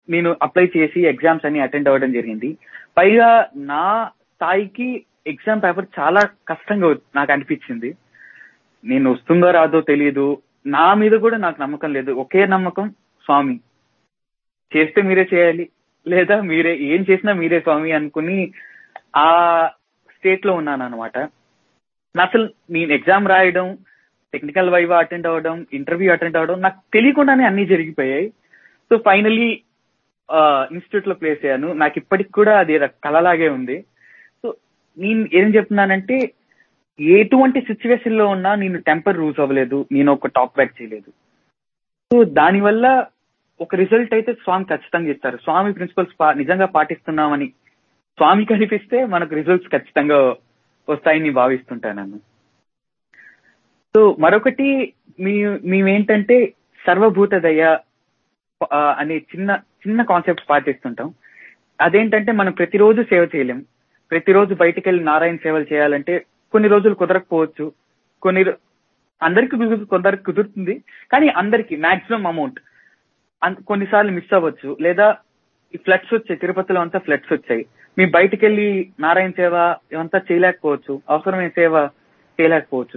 నేను అప్లై చేసి ఎగ్జామ్స్ అన్ని అటెండ్ అవ్వడం జరిగింది పైగా నా స్థాయికి ఎగ్జామ్ పేపర్ చాలా కష్టంగా నాకు అనిపించింది నేను వస్తుందో రాదో తెలియదు నా మీద కూడా నాకు నమ్మకం లేదు ఒకే నమ్మకం స్వామి చేస్తే మీరే చేయాలి లేదా మీరే ఏం చేసినా మీరే స్వామి అనుకుని ఆ స్టేట్ లో ఉన్నాను అనమాట అసలు నేను ఎగ్జామ్ రాయడం టెక్నికల్ వైవా అటెండ్ అవ్వడం ఇంటర్వ్యూ అటెండ్ అవ్వడం నాకు తెలియకుండానే అన్ని జరిగిపోయాయి సో ఫైనలీ ఇన్స్టిట్యూట్ లో ప్లేస్ అయ్యాను నాకు ఇప్పటికి కూడా అది కలలాగే ఉంది సో నేను ఏం చెప్తున్నానంటే ఎటువంటి సిచ్యువేషన్ లో ఉన్నా నేను టెంపర్ రూజ్ అవ్వలేదు నేను ఒక టాప్ బ్యాక్ చేయలేదు సో దానివల్ల ఒక రిజల్ట్ అయితే స్వామి ఖచ్చితంగా ఇస్తారు స్వామి ప్రిన్సిపల్స్ నిజంగా పాటిస్తున్నామని స్వామి కనిపిస్తే మనకు రిజల్ట్స్ ఖచ్చితంగా వస్తాయని భావిస్తుంటాను సో మరొకటి మీ మేమేంటంటే సర్వభూత దయ అనే చిన్న చిన్న కాన్సెప్ట్ పాటిస్తుంటాం అదేంటంటే మనం ప్రతిరోజు సేవ చేయలేం ప్రతిరోజు బయటికి వెళ్ళి నారాయణ సేవలు చేయాలంటే కొన్ని రోజులు కుదరకపోవచ్చు కొన్ని అందరికి కొందరికి కుదురుతుంది కానీ అందరికి మాక్సిమం అమౌంట్ కొన్నిసార్లు మిస్ అవ్వచ్చు లేదా ఈ ఫ్లడ్స్ వచ్చాయి తిరుపతిలో అంతా ఫ్లడ్స్ వచ్చాయి మీ బయటికి వెళ్ళి నారాయణ సేవ ఇవంతా చేయలేకపోవచ్చు అవసరమైన సేవ చేయలేకపోవచ్చు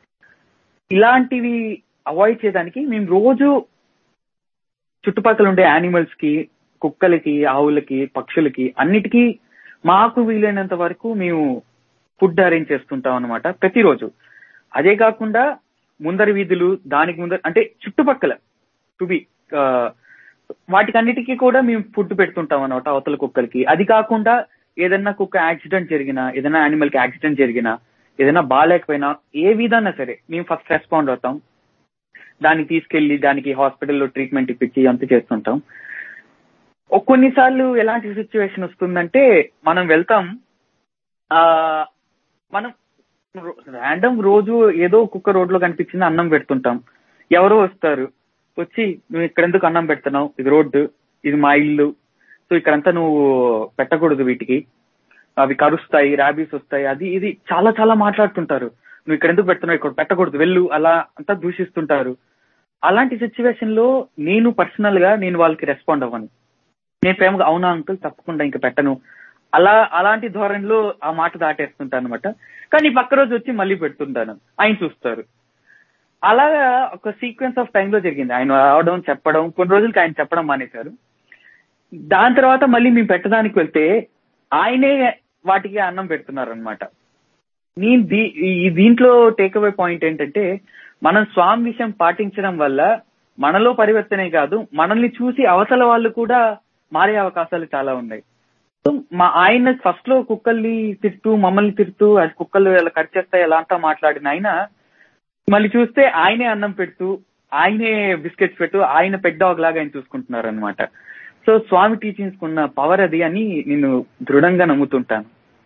ఇలాంటివి అవాయిడ్ చేయడానికి మేము రోజు చుట్టుపక్కల ఉండే యానిమల్స్ కి కుక్కలకి ఆవులకి పక్షులకి అన్నిటికీ మాకు వీలైనంత వరకు మేము ఫుడ్ అరేంజ్ చేస్తుంటాం అనమాట ప్రతిరోజు అదే కాకుండా ముందరి వీధులు దానికి ముందర అంటే చుట్టుపక్కల టు బి వాటికన్నిటికీ కూడా మేము ఫుడ్ పెడుతుంటాం అనమాట అవతల కుక్కలకి అది కాకుండా ఏదన్నా కుక్క యాక్సిడెంట్ జరిగినా ఏదైనా యానిమల్ కి యాక్సిడెంట్ జరిగినా ఏదైనా బాగాలేకపోయినా ఏ విధంగా సరే మేము ఫస్ట్ రెస్పాండ్ అవుతాం దాన్ని తీసుకెళ్లి దానికి హాస్పిటల్లో ట్రీట్మెంట్ ఇప్పించి అంత చేస్తుంటాం కొన్నిసార్లు ఎలాంటి సిచ్యువేషన్ వస్తుందంటే మనం వెళ్తాం ఆ మనం ర్యాండమ్ రోజు ఏదో కుక్క రోడ్ లో కనిపించింది అన్నం పెడుతుంటాం ఎవరో వస్తారు వచ్చి నువ్వు ఇక్కడెందుకు అన్నం పెడుతున్నావు ఇది రోడ్డు ఇది మా ఇల్లు సో ఇక్కడంతా నువ్వు పెట్టకూడదు వీటికి అవి కరుస్తాయి ర్యాబీస్ వస్తాయి అది ఇది చాలా చాలా మాట్లాడుతుంటారు నువ్వు ఇక్కడ ఎందుకు పెడుతున్నావు ఇక్కడ పెట్టకూడదు వెళ్ళు అలా అంతా దూషిస్తుంటారు అలాంటి సిచ్యువేషన్ లో నేను పర్సనల్ గా నేను వాళ్ళకి రెస్పాండ్ అవ్వను నేను ప్రేమగా అవునా అంకుల్ తప్పకుండా ఇంకా పెట్టను అలా అలాంటి ధోరణిలో ఆ మాట దాటేస్తుంటాను అనమాట కానీ పక్క రోజు వచ్చి మళ్ళీ పెడుతుంటాను ఆయన చూస్తారు అలాగా ఒక సీక్వెన్స్ ఆఫ్ టైంలో జరిగింది ఆయన రావడం చెప్పడం కొన్ని రోజులకి ఆయన చెప్పడం మానేశారు దాని తర్వాత మళ్ళీ మేము పెట్టడానికి వెళ్తే ఆయనే వాటికి అన్నం పెడుతున్నారు అనమాట నేను దీ ఈ దీంట్లో టేక్ అవే పాయింట్ ఏంటంటే మనం స్వామి విషయం పాటించడం వల్ల మనలో పరివర్తనే కాదు మనల్ని చూసి అవతల వాళ్ళు కూడా మారే అవకాశాలు చాలా ఉన్నాయి సో మా ఆయన ఫస్ట్ లో కుక్కల్ని తిడుతూ మమ్మల్ని తిడుతూ అది కుక్కలు ఎలా కట్ చేస్తాయి ఎలా అంతా మాట్లాడిన ఆయన మళ్ళీ చూస్తే ఆయనే అన్నం పెడుతూ ఆయనే బిస్కెట్స్ పెట్టు ఆయన పెద్ద డాగ్ లాగా ఆయన చూసుకుంటున్నారు అనమాట సో స్వామి టీచింగ్స్ ఉన్న పవర్ అది అని నేను దృఢంగా నమ్ముతుంటాను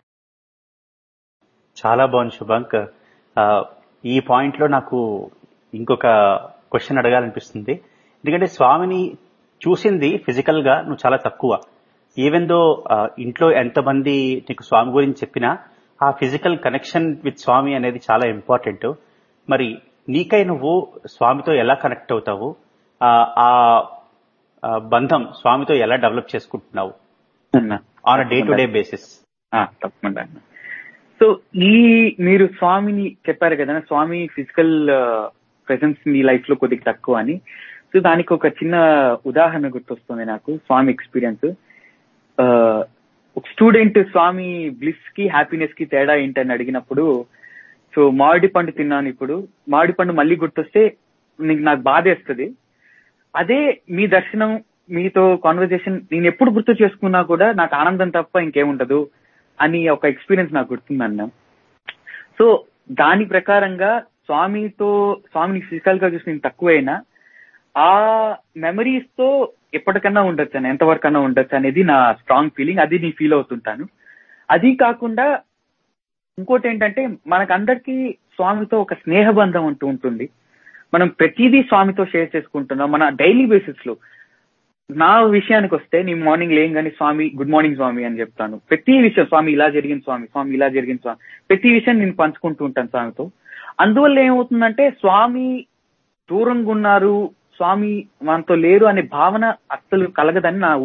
చాలా బాగుంది శుభాంక్ ఈ పాయింట్ లో నాకు ఇంకొక క్వశ్చన్ అడగాలనిపిస్తుంది ఎందుకంటే స్వామిని చూసింది ఫిజికల్ గా నువ్వు చాలా తక్కువ ఈవెన్ దో ఇంట్లో ఎంతమంది నీకు స్వామి గురించి చెప్పినా ఆ ఫిజికల్ కనెక్షన్ విత్ స్వామి అనేది చాలా ఇంపార్టెంట్ మరి నీకై నువ్వు స్వామితో ఎలా కనెక్ట్ అవుతావు ఆ బంధం స్వామితో ఎలా డెవలప్ చేసుకుంటున్నావు on day to day basis తప్పకుండా సో ఈ మీరు స్వామిని చెప్పారు కదా స్వామి ఫిజికల్ ప్రెసెన్స్ మీ లైఫ్ లో కొద్దిగా తక్కువ అని సో దానికి ఒక చిన్న ఉదాహరణ గుర్తొస్తుంది నాకు స్వామి ఎక్స్పీరియన్స్ ఒక స్టూడెంట్ స్వామి బ్లిస్ కి హ్యాపీనెస్ కి తేడా ఏంటని అడిగినప్పుడు సో మామిడి పండు తిన్నాను ఇప్పుడు మామిడి పండు మళ్ళీ గుర్తొస్తే నీకు నాకు బాధేస్తుంది అదే మీ దర్శనం మీతో కాన్వర్జేషన్ నేను ఎప్పుడు గుర్తు చేసుకున్నా కూడా నాకు ఆనందం తప్ప ఇంకేముండదు అని ఒక ఎక్స్పీరియన్స్ నాకు గుర్తుందన్న సో దాని ప్రకారంగా స్వామితో స్వామిని ఫిజికల్ గా చూసి నేను తక్కువైనా ఆ మెమరీస్ తో ఎప్పటికన్నా ఉండొచ్చు అని ఎంతవరకన్నా ఉండొచ్చు అనేది నా స్ట్రాంగ్ ఫీలింగ్ అది నేను ఫీల్ అవుతుంటాను అది కాకుండా ఇంకోటి ఏంటంటే మనకందరికీ స్వామితో ఒక స్నేహబంధం అంటూ ఉంటుంది మనం ప్రతిదీ స్వామితో షేర్ చేసుకుంటున్నాం మన డైలీ బేసిస్ లో నా విషయానికి వస్తే నేను మార్నింగ్ లేయంగానే స్వామి గుడ్ మార్నింగ్ స్వామి అని చెప్తాను ప్రతి విషయం స్వామి ఇలా జరిగింది స్వామి స్వామి ఇలా జరిగింది స్వామి ప్రతి విషయం నేను పంచుకుంటూ ఉంటాను స్వామితో అందువల్ల ఏమవుతుందంటే స్వామి దూరంగా ఉన్నారు స్వామి మనతో లేరు అనే భావన అస్సలు కలగదని నా